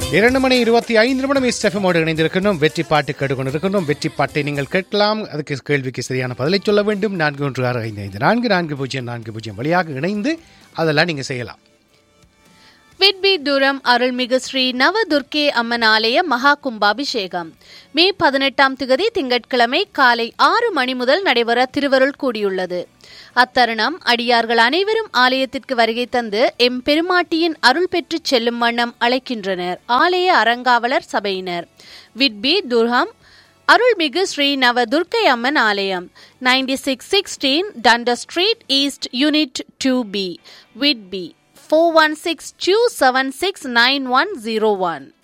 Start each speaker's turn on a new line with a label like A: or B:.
A: இரண்டு மணி இருபத்தி ஐந்து நிமிடம் இஸ்டெஃபமோடு இணைந்திருக்கணும் வெற்றி பாட்டு கேட்டுக்கொண்டிருக்கணும் வெற்றி பாட்டை நீங்கள் கேட்கலாம் அதுக்கு கேள்விக்கு சரியான பதிலை சொல்ல வேண்டும் நான்கு ஒன்று ஆறு ஐந்து ஐந்து நான்கு நான்கு பூஜ்ஜியம் நான்கு பூஜ்ஜியம் வழியாக இணைந்து அதெல்லாம் நீங்கள் செய்யலாம்
B: விட்பி தூரம் அருள்மிகு ஸ்ரீ நவதுர்க்கே அம்மன் ஆலய மகா கும்பாபிஷேகம் மே பதினெட்டாம் திகதி திங்கட்கிழமை காலை ஆறு மணி முதல் நடைபெற திருவருள் கூடியுள்ளது அத்தருணம் அடியார்கள் அனைவரும் ஆலயத்திற்கு வருகை தந்து எம் பெருமாட்டியின் அருள் பெற்றுச் செல்லும் வண்ணம் அழைக்கின்றனர் ஆலய அறங்காவலர் சபையினர் விட்பி துர்ஹம் அருள்மிகு ஸ்ரீ நவ துர்க்கை அம்மன் ஆலயம் ninety six sixteen Dundas street east unit two B with P four one six two seven six nine one zero one